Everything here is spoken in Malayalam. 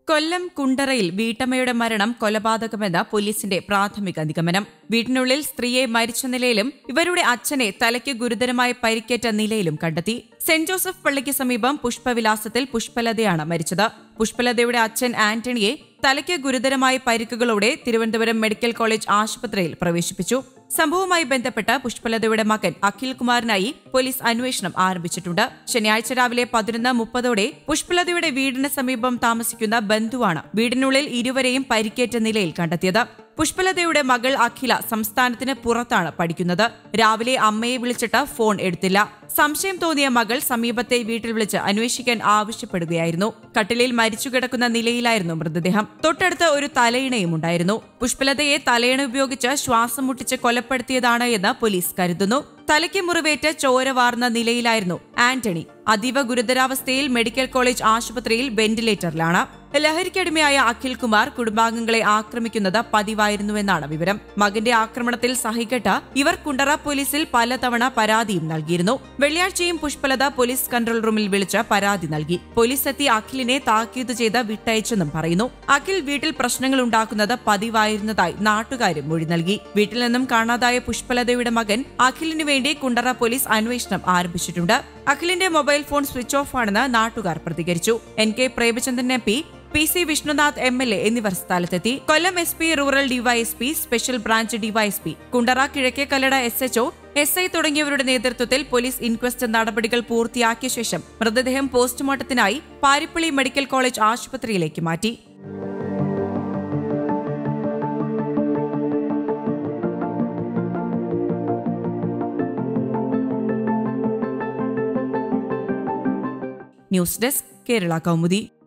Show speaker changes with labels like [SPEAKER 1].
[SPEAKER 1] കൊല്ലം കുണ്ടറയിൽ വീട്ടമ്മയുടെ മരണം കൊലപാതകമെന്ന് പോലീസിന്റെ പ്രാഥമിക നിഗമനം വീട്ടിനുള്ളിൽ സ്ത്രീയെ മരിച്ച നിലയിലും ഇവരുടെ അച്ഛനെ തലയ്ക്ക് ഗുരുതരമായി പരിക്കേറ്റ നിലയിലും കണ്ടെത്തി സെന്റ് ജോസഫ് പള്ളിക്ക് സമീപം പുഷ്പവിലാസത്തിൽ പുഷ്പലതയാണ് മരിച്ചത് പുഷ്പലതയുടെ അച്ഛൻ ആന്റണിയെ തലയ്ക്ക് ഗുരുതരമായ പരിക്കുകളോടെ തിരുവനന്തപുരം മെഡിക്കൽ കോളേജ് ആശുപത്രിയിൽ പ്രവേശിപ്പിച്ചു സംഭവവുമായി ബന്ധപ്പെട്ട് പുഷ്പലതയുടെ മകൻ അഖിൽ കുമാറിനായി പോലീസ് അന്വേഷണം ആരംഭിച്ചിട്ടുണ്ട് ശനിയാഴ്ച രാവിലെ പതിനൊന്ന് മുപ്പതോടെ പുഷ്പലതയുടെ വീടിന് സമീപം താമസിക്കുന്ന ബന്ധുവാണ് വീടിനുള്ളിൽ ഇരുവരെയും പരിക്കേറ്റ നിലയിൽ കണ്ടെത്തിയത് പുഷ്പലതയുടെ മകൾ അഖില സംസ്ഥാനത്തിന് പുറത്താണ് പഠിക്കുന്നത് രാവിലെ അമ്മയെ വിളിച്ചിട്ട് ഫോൺ എടുത്തില്ല സംശയം തോന്നിയ മകൾ സമീപത്തെ വീട്ടിൽ വിളിച്ച് അന്വേഷിക്കാൻ ആവശ്യപ്പെടുകയായിരുന്നു കട്ടിലിൽ മരിച്ചു കിടക്കുന്ന നിലയിലായിരുന്നു മൃതദേഹം തൊട്ടടുത്ത് ഒരു തലയിണയും ഉണ്ടായിരുന്നു പുഷ്പലതയെ തലയിണ ഉപയോഗിച്ച് ശ്വാസം മുട്ടിച്ച് കൊലപ്പെടുത്തിയതാണ് എന്ന് പോലീസ് കരുതുന്നു തലയ്ക്ക് മുറിവേറ്റ് ചോര വാർന്ന നിലയിലായിരുന്നു ആന്റണി അതീവ ഗുരുതരാവസ്ഥയിൽ മെഡിക്കൽ കോളേജ് ആശുപത്രിയിൽ വെന്റിലേറ്ററിലാണ് ലഹരിക്കടിമയായ അഖിൽ കുമാർ കുടുംബാംഗങ്ങളെ ആക്രമിക്കുന്നത് പതിവായിരുന്നുവെന്നാണ് വിവരം മകന്റെ ആക്രമണത്തിൽ സഹികെട്ട് ഇവർ കുണ്ടറ പോലീസിൽ പലതവണ പരാതിയും നൽകിയിരുന്നു വെള്ളിയാഴ്ചയും പുഷ്പലത പോലീസ് കൺട്രോൾ റൂമിൽ വിളിച്ച് പരാതി നൽകി പോലീസ് എത്തി അഖിലിനെ താക്കീത് ചെയ്ത് വിട്ടയച്ചെന്നും പറയുന്നു അഖിൽ വീട്ടിൽ പ്രശ്നങ്ങൾ ഉണ്ടാക്കുന്നത് പതിവായിരുന്നതായി നാട്ടുകാരും മൊഴി നൽകി വീട്ടിൽ നിന്നും കാണാതായ പുഷ്പലതയുടെ മകൻ അഖിലിനു വേണ്ടി കുണ്ടറ പോലീസ് അന്വേഷണം ആരംഭിച്ചിട്ടുണ്ട് അഖിലിന്റെ മൊബൈൽ ഫോൺ സ്വിച്ച് ഓഫ് ആണെന്ന് നാട്ടുകാർ പ്രതികരിച്ചു N K Premachandran M P P C Vishnunath M L A എന്നിവർ സ്ഥലത്തെത്തി Kollam S P rural DYSP special branch DYSP Kundara Kizhakke Kallada S HO S I തുടങ്ങിയവരുടെ നേതൃത്വത്തിൽ പോലീസ് ഇൻക്വസ്റ്റ് നടപടികൾ പൂർത്തിയാക്കിയ ശേഷം മൃതദേഹം പോസ്റ്റ്മോർട്ടത്തിനായി പാരിപ്പള്ളി മെഡിക്കൽ കോളേജ് ആശുപത്രിയിലേക്ക് മാറ്റി ന്യൂസ് ഡെസ്ക് കേരള കൗമുദി